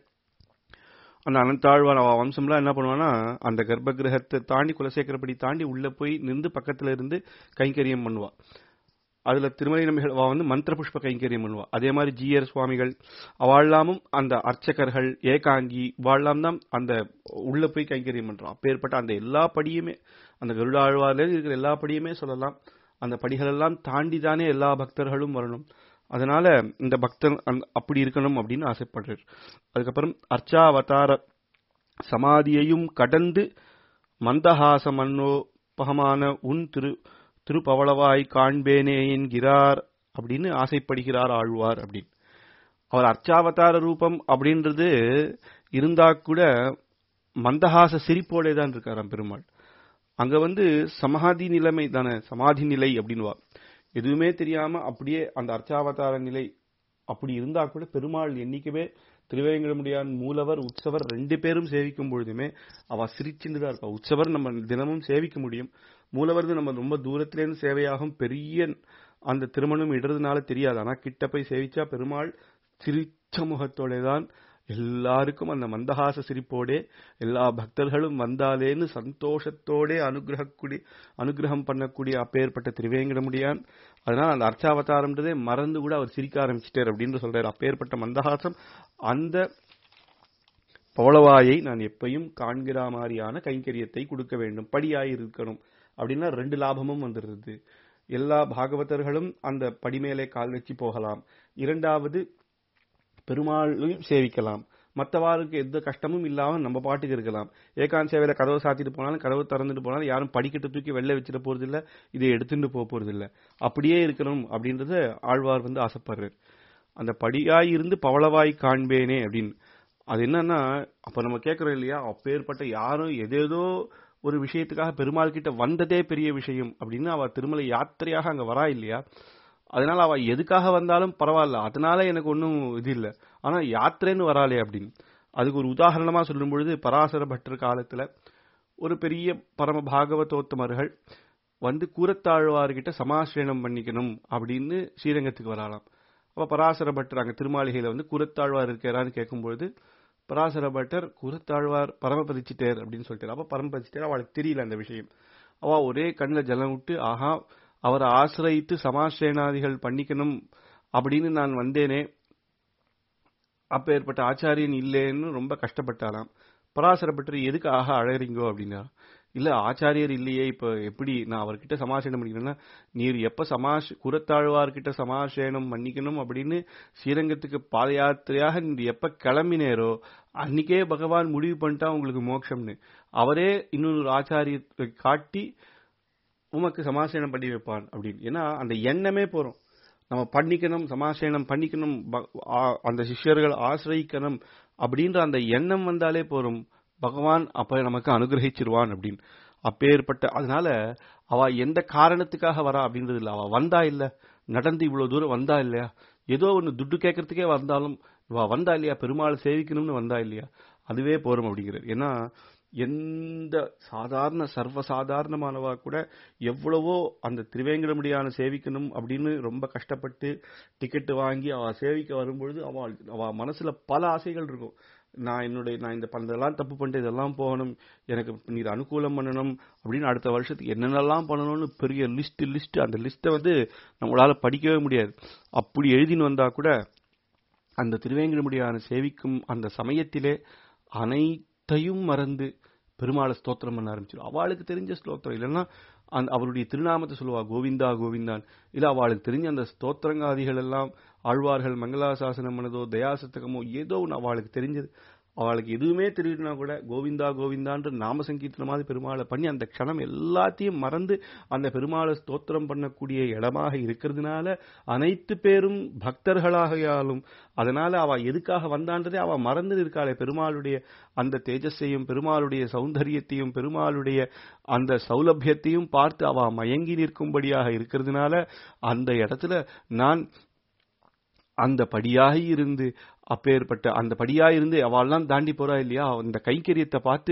அந்த அனந்தாழ்வார் அவ வம்சம்லாம் என்ன பண்ணுவான்னா அந்த கர்ப்ப கிரகத்தை தாண்டி குலசேகரப்படி தாண்டி உள்ள போய் நின்று பக்கத்துல இருந்து கைங்கரியம் பண்ணுவா அதுல திருமலை நம்பிகள் அவ வந்து மந்திர புஷ்ப கைங்கரியம் பண்ணுவா அதே மாதிரி ஜிஆர் சுவாமிகள் அவாழ்லாமும் அந்த அர்ச்சகர்கள் ஏகாங்கி வாழலாம் தான் அந்த உள்ள போய் கைங்கரியம் பண்றான் அப்பேற்பட்ட அந்த எல்லா படியுமே அந்த கருடாழ்வார்ல இருக்கிற எல்லா படியுமே சொல்லலாம் அந்த படிகள் எல்லாம் தாண்டி தானே எல்லா பக்தர்களும் வரணும் அதனால இந்த பக்தன் அந்த- அப்படி இருக்கணும் அப்படின்னு ஆசைப்படுறார் அதுக்கப்புறம் அர்ச்சாவதார சமாதியையும் கடந்து மந்தஹாச மன்னோபகமான உன் திரு திருப்பவளவாய் காண்பேனே என்கிறார் அப்படின்னு ஆசைப்படுகிறார் ஆழ்வார் அப்படின்னு அவர் அர்ச்சாவதார ரூபம் அப்படின்றது இருந்தா கூட மந்தஹாச சிரிப்போடே தான் இருக்காராம் பெருமாள் அங்க வந்து சமாதி நிலைமை தானே சமாதி நிலை அப்படின்வா எதுவுமே தெரியாம அப்படியே அந்த அர்ச்சாவதார நிலை அப்படி இருந்தா கூட பெருமாள் என்னைக்குமே திருவேங்கடமுடியான் மூலவர் உற்சவர் ரெண்டு பேரும் சேவிக்கும் பொழுதுமே அவ சிரிச்சுட்டு தான் இருப்பா உற்சவர் நம்ம தினமும் சேவிக்க முடியும் மூலவர்து நம்ம ரொம்ப தூரத்திலேருந்து சேவையாகும் பெரிய அந்த திருமணம் இடறதுனால தெரியாது ஆனா கிட்ட போய் சேவிச்சா பெருமாள் சிரிச்ச முகத்தோட தான் எல்லாருக்கும் அந்த மந்தஹாச சிரிப்போடே எல்லா பக்தர்களும் வந்தாலேன்னு சந்தோஷத்தோடே அனுகிரகக்கூடிய அனுகிரகம் பண்ணக்கூடிய அப்பேற்பட்ட திருவேங்கடமுடியான் அதனால அந்த அர்ச்சாவதாரம்ன்றதே மறந்து கூட அவர் சிரிக்க ஆரம்பிச்சிட்டார் அப்படின்னு சொல்றாரு அப்பேற்பட்ட மந்தஹாசம் அந்த பவளவாயை நான் எப்பையும் காண்கிற மாதிரியான கைங்கரியத்தை கொடுக்க வேண்டும் படியாய் இருக்கணும் அப்படின்னா ரெண்டு லாபமும் வந்துடுறது எல்லா பாகவதர்களும் அந்த படிமேலே கால் வச்சு போகலாம் இரண்டாவது பெருமாளையும் சேவிக்கலாம் மற்றவாருக்கு எந்த கஷ்டமும் இல்லாம நம்ம பாட்டுக்கு இருக்கலாம் ஏகாந்த சேவையில கதவை சாத்திட்டு போனாலும் கதவை திறந்துட்டு போனாலும் யாரும் படிக்கட்டு தூக்கி வெளில வச்சிட போறது இல்ல இதை எடுத்துட்டு போக போறது இல்ல அப்படியே இருக்கணும் அப்படின்றத ஆழ்வார் வந்து ஆசைப்படுறார் அந்த படியாய் இருந்து பவளவாய் காண்பேனே அப்படின்னு அது என்னன்னா அப்ப நம்ம கேட்கறோம் இல்லையா அப்பேற்பட்ட யாரும் எதேதோ ஒரு விஷயத்துக்காக பெருமாள் கிட்ட வந்ததே பெரிய விஷயம் அப்படின்னு அவ திருமலை யாத்திரையாக அங்க வரா இல்லையா அதனால அவ எதுக்காக வந்தாலும் பரவாயில்ல அதனால எனக்கு ஒன்றும் இது இல்லை ஆனா யாத்திரைன்னு வராளே அப்படின்னு அதுக்கு ஒரு உதாரணமா சொல்லும் பொழுது பராசர பட்டர் காலத்துல ஒரு பெரிய பரம பாகவதோத்தமர்கள் வந்து கூரத்தாழ்வார்கிட்ட சமாசிரணம் பண்ணிக்கணும் அப்படின்னு ஸ்ரீரங்கத்துக்கு வரலாம் அப்ப பராசர பட்டர் அங்க திருமாளிகையில வந்து கூரத்தாழ்வார் இருக்கிறான்னு கேட்கும்பொழுது பராசர பட்டர் கூரத்தாழ்வார் பரமபதிச்சிட்டார் அப்படின்னு சொல்லிட்டார் அப்ப பரமபதிச்சிட்டார் அவளுக்கு தெரியல அந்த விஷயம் அவ ஒரே கண்ணில் ஜலம் விட்டு ஆஹா அவரை ஆசிரயித்து சமாசேனாதிகள் பண்ணிக்கணும் அப்படின்னு நான் வந்தேனே அப்ப ஏற்பட்ட ஆச்சாரியன் இல்லேன்னு ரொம்ப கஷ்டப்பட்டாராம் பராசரப்பட்டு எதுக்கு ஆக அழறீங்கோ அப்படின்னா இல்ல ஆச்சாரியர் இல்லையே இப்ப எப்படி நான் அவர்கிட்ட சமாசேனம் பண்ணிக்கணும்னா நீர் எப்ப சமாஷ் குரத்தாழ்வார்கிட்ட சமாசேனம் பண்ணிக்கணும் அப்படின்னு ஸ்ரீரங்கத்துக்கு பாத யாத்திரையாக நீர் எப்ப கிளம்பினேரோ அன்னைக்கே பகவான் முடிவு பண்ணிட்டா உங்களுக்கு மோட்சம்னு அவரே இன்னொரு ஆச்சாரியத்தை காட்டி உமக்கு சமாசேனம் பண்ணி வைப்பான் அப்படின்னு ஏன்னா அந்த எண்ணமே போறோம் நம்ம பண்ணிக்கணும் சமாசேனம் பண்ணிக்கணும் அந்த சிஷ்யர்கள் ஆசிரியிக்கணும் அப்படின்ற அந்த எண்ணம் வந்தாலே போறோம் பகவான் அப்ப நமக்கு அனுகிரகிச்சிருவான் அப்படின்னு அப்பேற்பட்ட அதனால அவ எந்த காரணத்துக்காக வரா அப்படின்றது இல்ல அவ வந்தா இல்ல நடந்து இவ்வளவு தூரம் வந்தா இல்லையா ஏதோ ஒன்னு துட்டு கேட்கறதுக்கே வந்தாலும் இவ வந்தா இல்லையா பெருமாள் சேவிக்கணும்னு வந்தா இல்லையா அதுவே போறோம் அப்படிங்கிறது ஏன்னா எந்த சாதாரண சர்வசாதாரணமானவா கூட எவ்வளவோ அந்த திருவேங்கடமுடியான சேவிக்கணும் அப்படின்னு ரொம்ப கஷ்டப்பட்டு டிக்கெட் வாங்கி அவ சேவிக்க வரும்பொழுது அவள் அவ மனசுல பல ஆசைகள் இருக்கும் நான் என்னுடைய நான் இந்த இதெல்லாம் தப்பு பண்ணிட்டு இதெல்லாம் போகணும் எனக்கு நீர் அனுகூலம் பண்ணணும் அப்படின்னு அடுத்த வருஷத்துக்கு என்னென்னலாம் பண்ணணும்னு பெரிய லிஸ்ட் லிஸ்ட் அந்த லிஸ்ட்டை வந்து நம்மளால படிக்கவே முடியாது அப்படி எழுதின்னு வந்தா கூட அந்த திருவேங்கடமுடியான சேவிக்கும் அந்த சமயத்திலே அனைத்தையும் மறந்து பெருமாளை ஸ்தோத்திரம் பண்ண ஆரம்பிச்சிடும் அவளுக்கு தெரிஞ்ச ஸ்தோத்திரம் இல்லைன்னா அந்த அவருடைய திருநாமத்தை சொல்லுவா கோவிந்தா கோவிந்தான் இல்ல அவளுக்கு தெரிஞ்ச அந்த ஸ்தோத்திரங்காதிகள் எல்லாம் ஆழ்வார்கள் மங்களாசாசனம் பண்ணதோ தயாசத்தகமோ ஏதோ ஒன்று அவளுக்கு தெரிஞ்சது அவளுக்கு எதுவுமே தெரியலனா கூட கோவிந்தா கோவிந்தான்ற நாம சங்கீர்த்தனமாக பெருமாளை பண்ணி அந்த க்ஷணம் எல்லாத்தையும் மறந்து அந்த பெருமாளை ஸ்தோத்திரம் பண்ணக்கூடிய இடமாக இருக்கிறதுனால அனைத்து பேரும் பக்தர்களாகையாலும் அதனால அவ எதுக்காக வந்தான்றதே அவ மறந்து இருக்காளே பெருமாளுடைய அந்த தேஜஸையும் பெருமாளுடைய சௌந்தரியத்தையும் பெருமாளுடைய அந்த சௌலபியத்தையும் பார்த்து அவ மயங்கி நிற்கும்படியாக இருக்கிறதுனால அந்த இடத்துல நான் அந்த படியாக இருந்து அப்பேற்பட்ட அந்த படியாக இருந்து அவள்லாம் தாண்டி போறா இல்லையா அந்த கைங்கரியத்தை பார்த்து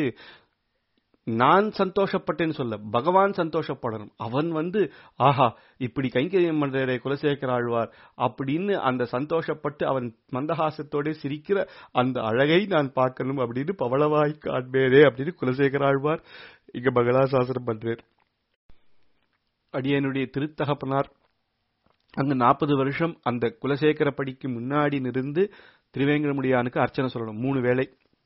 நான் சந்தோஷப்பட்டேன்னு சொல்ல பகவான் சந்தோஷப்படணும் அவன் வந்து ஆஹா இப்படி கைங்கரியம் பண்றே குலசேகர ஆழ்வார் அப்படின்னு அந்த சந்தோஷப்பட்டு அவன் மந்தஹாசத்தோட சிரிக்கிற அந்த அழகை நான் பார்க்கணும் அப்படின்னு பவளவாய் காண்பேரே அப்படின்னு குலசேகர ஆழ்வார் இங்க மங்களாசாசனம் பண்றார் அடியனுடைய திருத்தகப்பனார் அங்க நாற்பது வருஷம் அந்த குலசேகர படிக்கு முன்னாடி நிருந்து திருவேங்கடமுடியானுக்கு அர்ச்சனை சொல்லணும் மூணு வேளை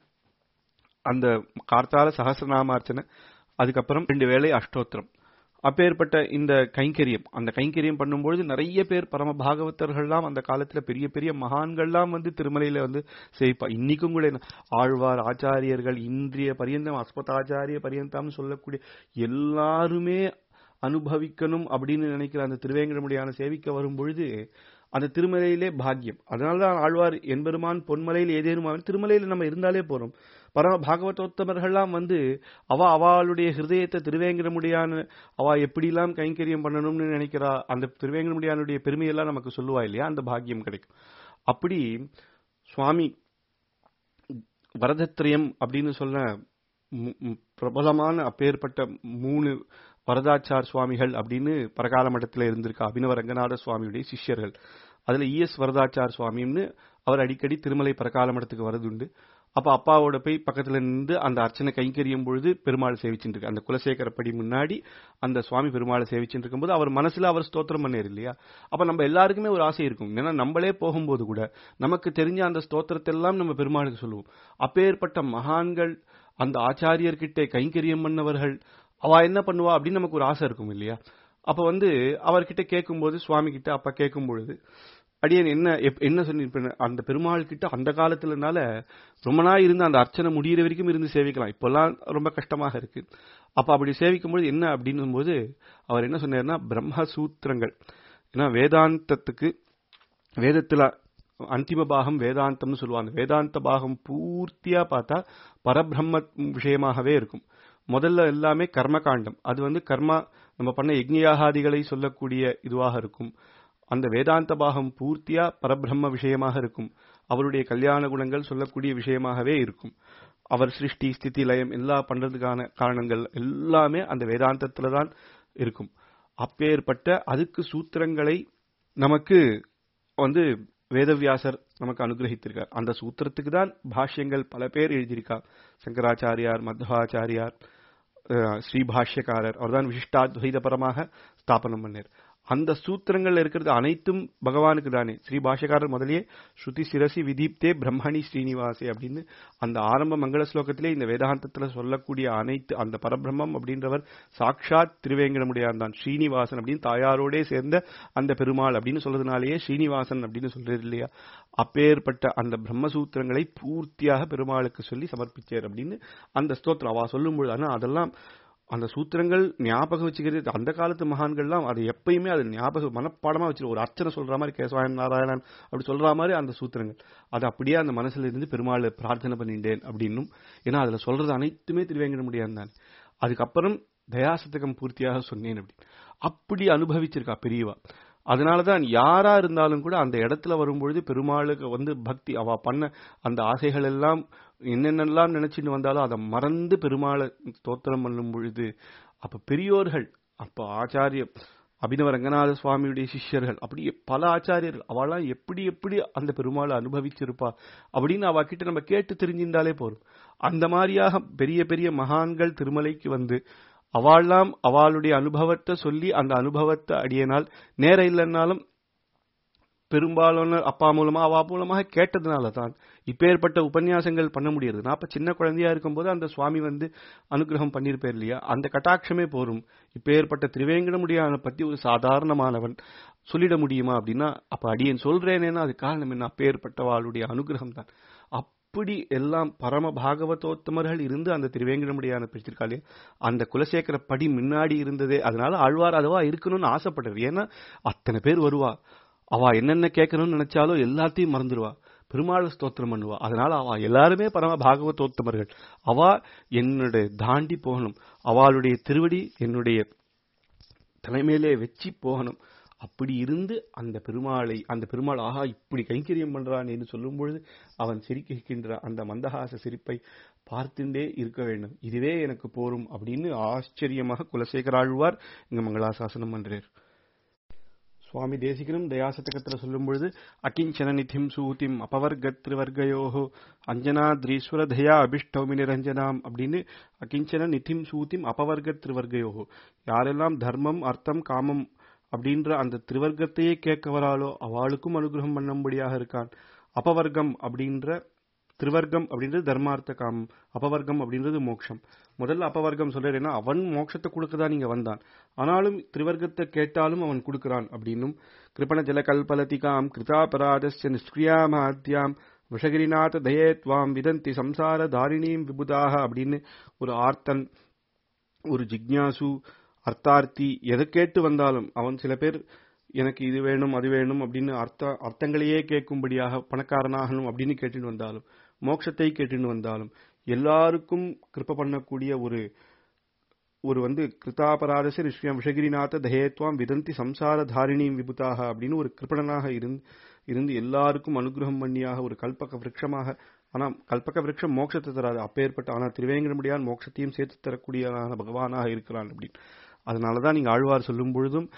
அந்த கார்த்தால சகசிரநாம அர்ச்சனை அதுக்கப்புறம் ரெண்டு வேளை அஷ்டோத்திரம் அப்பேற்பட்ட இந்த கைங்கரியம் அந்த கைங்கரியம் பண்ணும்பொழுது நிறைய பேர் பரம பாகவதர்கள்லாம் அந்த காலத்துல பெரிய பெரிய மகான்கள்லாம் வந்து திருமலையில வந்து செய்ப்பா இன்னைக்கும் கூட ஆழ்வார் ஆச்சாரியர்கள் இன்றைய பரியந்தம் அஸ்மதாச்சாரிய பரியந்தம் சொல்லக்கூடிய எல்லாருமே அனுபவிக்கணும் அப்படின்னு நினைக்கிற அந்த திருவேங்கடமுடியான சேவிக்க வரும் பொழுது அந்த திருமலையிலே பாக்கியம் அதனாலதான் ஆழ்வார் என்பெருமான் பொன்மலையில் ஏதேனும் திருமலையில நம்ம இருந்தாலே போறோம் பரம பாகவதோத்தமர்கள்லாம் வந்து அவ அவளுடைய ஹிருதயத்தை திருவேங்கடமுடியான அவ எப்படிலாம் கைங்கரியம் பண்ணணும்னு நினைக்கிறா அந்த திருவேங்கடமுடியானுடைய பெருமையெல்லாம் நமக்கு சொல்லுவா இல்லையா அந்த பாக்கியம் கிடைக்கும் அப்படி சுவாமி வரதத்திரயம் அப்படின்னு சொல்ல பிரபலமான அப்பேற்பட்ட மூணு வரதாச்சார் சுவாமிகள் அப்படின்னு பரகால மட்டத்தில் இருந்திருக்கா அபினவ ரங்கநாத சுவாமியுடைய சிஷ்யர்கள் அதுல இஎஸ் வரதாச்சார் சுவாமின்னு அவர் அடிக்கடி திருமலை பரகால மடத்துக்கு வரதுண்டு அப்ப அப்பாவோட போய் பக்கத்துல நின்று அந்த அர்ச்சனை கைங்கரியும் பொழுது பெருமாள் சேவிச்சுட்டு இருக்கு அந்த குலசேகரப்படி முன்னாடி அந்த சுவாமி பெருமாளை சேவிச்சுட்டு இருக்கும்போது அவர் மனசுல அவர் ஸ்தோத்திரம் பண்ணார் இல்லையா அப்ப நம்ம எல்லாருக்குமே ஒரு ஆசை இருக்கும் ஏன்னா நம்மளே போகும்போது கூட நமக்கு தெரிஞ்ச அந்த ஸ்தோத்திரத்தை எல்லாம் நம்ம பெருமாளுக்கு சொல்லுவோம் அப்பேற்பட்ட மகான்கள் அந்த ஆச்சாரியர்கிட்ட கைங்கரியம் பண்ணவர்கள் அவ என்ன பண்ணுவா அப்படின்னு நமக்கு ஒரு ஆசை இருக்கும் இல்லையா அப்ப வந்து அவர்கிட்ட கேட்கும்போது சுவாமி கிட்ட அப்ப கேட்கும் பொழுது அடியன் என்ன எப்- என்ன சொல்லி இப்ப அந்த பெருமாள் கிட்ட அந்த காலத்துலனால ரொம்ப நாள் இருந்து அந்த அர்ச்சனை முடியிற வரைக்கும் இருந்து சேவிக்கலாம் இப்பெல்லாம் ரொம்ப கஷ்டமாக இருக்கு அப்ப அப்படி சேவிக்கும்போது என்ன அப்படின்னும் போது அவர் என்ன சொன்னார்னா பிரம்மசூத்திரங்கள் ஏன்னா வேதாந்தத்துக்கு வேதத்துல அந்திம பாகம் வேதாந்தம்னு சொல்லுவாங்க வேதாந்த பாகம் பூர்த்தியா பார்த்தா பரபிரம்ம விஷயமாகவே இருக்கும் முதல்ல எல்லாமே கர்மகாண்டம் அது வந்து கர்மா நம்ம பண்ண யஜ்ஞயாகாதிகளை சொல்லக்கூடிய இதுவாக இருக்கும் அந்த வேதாந்த பாகம் பூர்த்தியா பரபிரம்ம விஷயமாக இருக்கும் அவருடைய கல்யாண குணங்கள் சொல்லக்கூடிய விஷயமாகவே இருக்கும் அவர் சிருஷ்டி ஸ்திதி லயம் எல்லா பண்றதுக்கான காரணங்கள் எல்லாமே அந்த வேதாந்தத்துல தான் இருக்கும் அப்பேற்பட்ட அதுக்கு சூத்திரங்களை நமக்கு வந்து வேதவியாசர் நமக்கு அனுகிரகித்திருக்கார் அந்த சூத்திரத்துக்கு தான் பாஷ்யங்கள் பல பேர் எழுதியிருக்கார் சங்கராச்சாரியார் மத்வாச்சாரியார் அஹ், ஸ்ரீபாஷ்யக்காரர் அவர்தான் விசிஷ்டாத்வைதபரமாக ஸ்தாபனம் பண்ணார் அந்த சூத்திரங்கள்ல இருக்கிறது அனைத்தும் பகவானுக்கு தானே ஸ்ரீ பாஷ்யக்காரர் முதலியே ஸ்ருதி சிரசி விதீப்தே பிரம்மணி ஸ்ரீனிவாசே அப்படின்னு அந்த ஆரம்ப மங்கள ஸ்லோகத்திலே இந்த வேதாந்தத்துல சொல்லக்கூடிய அனைத்து அந்த பரபிரம்மம் அப்படின்றவர் சாட்சாத் திருவேங்கடமுடையார் தான் ஸ்ரீனிவாசன் அப்படின்னு தாயாரோடே சேர்ந்த அந்த பெருமாள் அப்படின்னு சொல்றதுனாலேயே ஸ்ரீனிவாசன் அப்படின்னு சொல்றது இல்லையா அப்பேற்பட்ட அந்த பிரம்மசூத்திரங்களை பூர்த்தியாக பெருமாளுக்கு சொல்லி சமர்ப்பிச்சார் அப்படின்னு அந்த ஸ்தோத்திரம் அவ சொல்லும்பொழுது ஆனா அதெல்லாம் அந்த சூத்திரங்கள் ஞாபகம் வச்சுக்கிறது அந்த காலத்து மகான்கள்லாம் அது எப்பயுமே அது ஞாபகம் மனப்பாடமா வச்சு ஒரு அர்ச்சனை சொல்ற மாதிரி கேசவாயன் நாராயணன் அப்படி சொல்ற மாதிரி அந்த சூத்திரங்கள் அது அப்படியே அந்த மனசுல இருந்து பெருமாள் பிரார்த்தனை பண்ணிட்டேன் அப்படின்னும் ஏன்னா அதுல சொல்றது அனைத்துமே திருவேங்கட முடியாது தான் அதுக்கப்புறம் தயாசதகம் பூர்த்தியாக சொன்னேன் அப்படி அப்படி அனுபவிச்சிருக்கா பெரியவா அதனாலதான் யாரா இருந்தாலும் கூட அந்த இடத்துல வரும்பொழுது பெருமாளுக்கு வந்து பக்தி அவ பண்ண அந்த ஆசைகள் எல்லாம் என்னென்னலாம் நினைச்சிட்டு வந்தாலும் அதை மறந்து பெருமாளை ஸ்தோத்திரம் பண்ணும் பொழுது அப்ப பெரியோர்கள் அப்ப ஆச்சாரிய அபினவ ரங்கநாத சுவாமியுடைய சிஷ்யர்கள் அப்படி பல ஆச்சாரியர்கள் அவெல்லாம் எப்படி எப்படி அந்த பெருமாளை அனுபவிச்சிருப்பா அப்படின்னு அவ கிட்ட நம்ம கேட்டு தெரிஞ்சிருந்தாலே போதும் அந்த மாதிரியாக பெரிய பெரிய மகான்கள் திருமலைக்கு வந்து அவள்லாம் அவளுடைய அனுபவத்தை சொல்லி அந்த அனுபவத்தை அடியனால் நேர இல்லைன்னாலும் பெரும்பாலான அப்பா மூலமா அவா மூலமாக கேட்டதுனால தான் இப்பேற்பட்ட உபன்யாசங்கள் பண்ண முடியாது நான் அப்ப சின்ன குழந்தையா இருக்கும்போது அந்த சுவாமி வந்து அனுகிரகம் பண்ணிருப்பார் இல்லையா அந்த கட்டாட்சமே போரும் இப்பேற்பட்ட திரிவேங்கடமுடியான பத்தி ஒரு சாதாரணமானவன் சொல்லிட முடியுமா அப்படின்னா அப்ப அடியன் சொல்றேனேன்னா அது காரணம் என்ன அப்பேற்பட்டவாளுடைய அனுகிரகம் தான் அப்படி எல்லாம் பரம பாகவதோத்தமர்கள் இருந்து அந்த திருவேங்கடமுடியான பிரிச்சிருக்காளே அந்த குலசேகர படி முன்னாடி இருந்ததே அதனால ஆழ்வார் அதுவா இருக்கணும்னு ஆசைப்படுறது ஏன்னா அத்தனை பேர் வருவா அவ என்னென்ன கேட்கணும்னு நினைச்சாலோ எல்லாத்தையும் மறந்துடுவா பெருமாள் ஸ்தோத்திரம் பண்ணுவா அதனால அவ எல்லாருமே பரம பாகவதோத்தமர்கள் அவ என்னுடைய தாண்டி போகணும் அவளுடைய திருவடி என்னுடைய தலைமையிலே வச்சு போகணும் அப்படி இருந்து அந்த பெருமாளை அந்த பெருமாள் ஆஹா இப்படி கைங்கரியம் பண்றான் என்று சொல்லும் பொழுது அவன் சிரிக்கின்ற அந்த மந்தகாச சிரிப்பை பார்த்துட்டே இருக்க வேண்டும் இதுவே எனக்கு போரும் அப்படின்னு ஆச்சரியமாக குலசேகராழ்வார் இங்க மங்களாசாசனம் பண்றார் சுவாமி தேசிகனும் தயாசதகத்துல சொல்லும் பொழுது அகிஞ்சன நிதிம் சூதிம் அபவர்கத் திரிவர்கயோஹோ அஞ்சனாத்ரீஸ்வர தயா அபிஷ்டௌமி நிரஞ்சனாம் அப்படின்னு அகிஞ்சன நிதிம் சூதிம் அபவர்கத் திரிவர்கயோஹோ யாரெல்லாம் தர்மம் அர்த்தம் காமம் அப்படின்ற அந்த திரிவர்க்கத்தையே கேட்க வராளோ அவளுக்கும் அனுகிரகம் பண்ணும்படியாக இருக்கான் அபவர்க்கம் அப்படின்ற திரிவர்க்கம் அப்படின்றது தர்மார்த்த காமம் அபவர்க்கம் அப்படின்றது மோட்சம் முதல்ல அபவர்க்கம் சொல்றேன்னா அவன் மோட்சத்தை கொடுக்கதான் நீங்க வந்தான் ஆனாலும் திரிவர்க்கத்தை கேட்டாலும் அவன் கொடுக்கிறான் அப்படின்னும் கிருபண ஜல கல்பலதிகாம் கிருதாபராதஸ்ய நிஷ்கிரியாமாத்யாம் விஷகிரிநாத தயே துவாம் விதந்தி சம்சார தாரிணீம் விபுதாக அப்படின்னு ஒரு ஆர்த்தன் ஒரு ஜிக்ஞாசு அர்த்தார்த்தி எதை கேட்டு வந்தாலும் அவன் சில பேர் எனக்கு இது வேணும் அது வேணும் அப்படின்னு அர்த்த அர்த்தங்களையே கேட்கும்படியாக பணக்காரனாகணும் அப்படின்னு கேட்டுட்டு வந்தாலும் மோட்சத்தை கேட்டுன்னு வந்தாலும் எல்லாருக்கும் கிருப்ப பண்ணக்கூடிய ஒரு ஒரு வந்து கிருதாபராதச ரிஷ்யம் விஷகிரிநாத தயேத்வாம் விதந்தி சம்சார தாரிணியும் விபுதாக அப்படின்னு ஒரு கிருப்பணனாக இருந்து இருந்து எல்லாருக்கும் அனுகிரகம் பண்ணியாக ஒரு கல்பக விரட்சமாக ஆனா கல்பக விரட்சம் மோட்சத்தை தராது அப்பேற்பட்ட ஆனா திருவேங்கடமுடியான் மோட்சத்தையும் சேர்த்து தரக்கூடியவனான பகவானாக இருக்கிறான் அப்படின்னு அதனாலதான் நீங்க ஆழ்வார் சொல்லும் பொழுதும்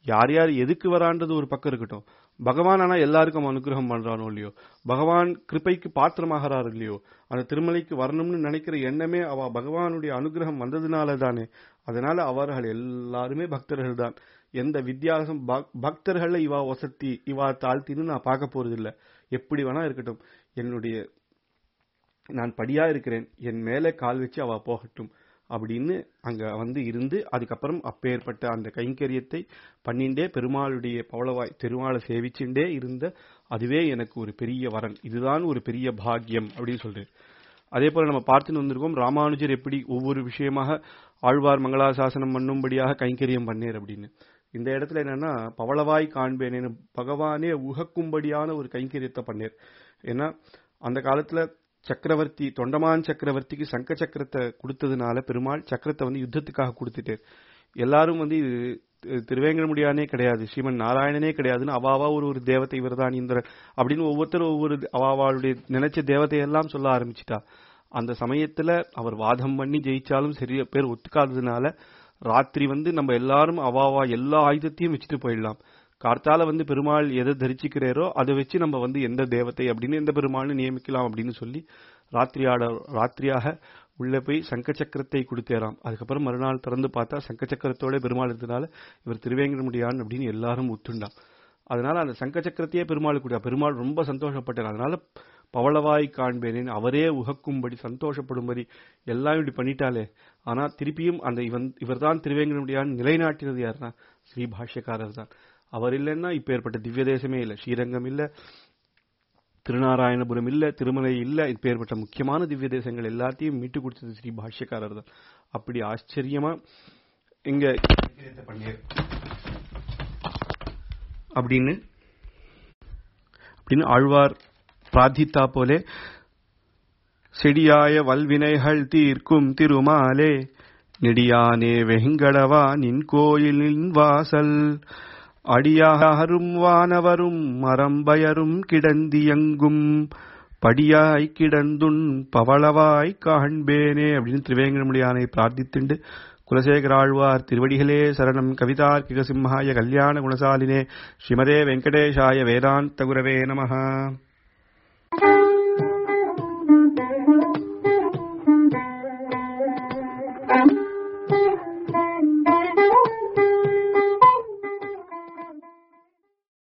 யார் யார் எதுக்கு வரான்றது ஒரு பக்கம் இருக்கட்டும் பகவான் ஆனா எல்லாருக்கும் அனுகிரகம் பண்றானோ இல்லையோ பகவான் கிருபைக்கு பாத்திரமாகறாரு இல்லையோ அந்த திருமலைக்கு வரணும்னு நினைக்கிற எண்ணமே அவ பகவானுடைய அனுகிரகம் வந்ததுனால தானே அதனால அவர்கள் எல்லாருமே பக்தர்கள் தான் எந்த வித்தியாசம் பக்- பக்தர்கள்ல இவா வசத்தி இவா தாழ்த்தின்னு நான் பார்க்க போறது இல்ல எப்படி வேணா இருக்கட்டும் என்னுடைய நான் படியா இருக்கிறேன் என் மேல கால் வச்சு அவ போகட்டும் அப்படின்னு அங்க வந்து இருந்து அதுக்கப்புறம் அப்பேற்பட்ட அந்த கைங்கரியத்தை பண்ணிண்டே பெருமாளுடைய பவளவாய் பெருமாளை சேவிச்சுண்டே இருந்த அதுவே எனக்கு ஒரு பெரிய வரன் இதுதான் ஒரு பெரிய பாக்கியம் அப்படின்னு சொல்றேன் அதே போல நம்ம பார்த்துன்னு வந்திருக்கோம் ராமானுஜர் எப்படி ஒவ்வொரு விஷயமாக ஆழ்வார் மங்களாசாசனம் பண்ணும்படியாக கைங்கரியம் பண்ணேர் அப்படின்னு இந்த இடத்துல என்னன்னா பவளவாய் காண்பேனேன்னு பகவானே உகக்கும்படியான ஒரு கைங்கரியத்தை பண்ணேர் ஏன்னா அந்த காலத்துல சக்கரவர்த்தி தொண்டமான் சக்கரவர்த்திக்கு சங்க சக்கரத்தை கொடுத்ததுனால பெருமாள் சக்கரத்தை வந்து யுத்தத்துக்காக கொடுத்துட்டார் எல்லாரும் வந்து இது தி- திருவேங்கடமுடியானே கிடையாது ஸ்ரீமன் நாராயணனே கிடையாதுன்னு அவாவா ஒரு ஒரு தேவதை இவர்தான் இந்திரன் அப்படின்னு ஒவ்வொருத்தரும் ஒவ்வொரு அவாவாளுடைய நினைச்ச தேவதையெல்லாம் சொல்ல ஆரம்பிச்சிட்டா அந்த சமயத்துல அவர் வாதம் பண்ணி ஜெயிச்சாலும் சரியா பேர் ஒத்துக்காததுனால ராத்திரி வந்து நம்ம எல்லாரும் அவாவா எல்லா ஆயுதத்தையும் வச்சுட்டு போயிடலாம் கார்த்தால வந்து பெருமாள் எதை தரிச்சுக்கிறாரோ அதை வச்சு நம்ம வந்து எந்த தேவதை அப்படின்னு எந்த பெருமாள்னு நியமிக்கலாம் அப்படின்னு சொல்லி ராத்திரியாட ராத்திரியாக உள்ள போய் சங்க சக்கரத்தை கொடுத்தேராம் அதுக்கப்புறம் மறுநாள் திறந்து பார்த்தா சங்க சக்கரத்தோட பெருமாள் இருந்தனால இவர் திருவேங்கடமுடியான் அப்படின்னு எல்லாரும் ஒத்துண்டான் அதனால அந்த சங்க சக்கரத்தையே பெருமாள் கூட பெருமாள் ரொம்ப சந்தோஷப்பட்டார் அதனால பவளவாய் காண்பேனேன் அவரே உகக்கும்படி சந்தோஷப்படும்படி எல்லாம் இப்படி பண்ணிட்டாலே ஆனா திருப்பியும் அந்த இவன் இவர்தான் திருவேங்கடமுடியான் நிலைநாட்டினது யாருன்னா ஸ்ரீ பாஷ்யக்காரர் தான் அவர் இல்லைன்னா இப்ப ஏற்பட்ட திவ்ய தேசமே இல்ல ஸ்ரீரங்கம் இல்ல திருநாராயணபுரம் இல்ல திருமலை இல்ல இப்ப ஏற்பட்ட முக்கியமான திவ்ய தேசங்கள் எல்லாத்தையும் மீட்டு கொடுத்தது ஸ்ரீ பாஷ்யக்காரர் தான் அப்படி ஆச்சரியமா இங்க கைங்கரியத்தை பண்ணியார். அப்படின்னு அப்படின்னு ஆழ்வார் பிரார்த்தித்தா போலே செடியாய வல்வினைகள் தீர்க்கும் திருமாலே நெடியானே வெங்கடவா நின் கோயிலின் வாசல் அடியாரும் வானவரும் மரம்பயரும் கிடந்தியங்கும் படியாய் கிடந்துன் பவளவாய் காண்பேனே அப்படின்னு திருவேங்கடமுடியானை பிரார்த்தித்துண்டு குலசேகர ஆழ்வார் திருவடிகளே சரணம் கவிதார்க்கிக சிம்ஹாய கல்யாண குணசாலினே ஸ்ரீமதே வெங்கடேஷாய வேதாந்த குரவே நமஹ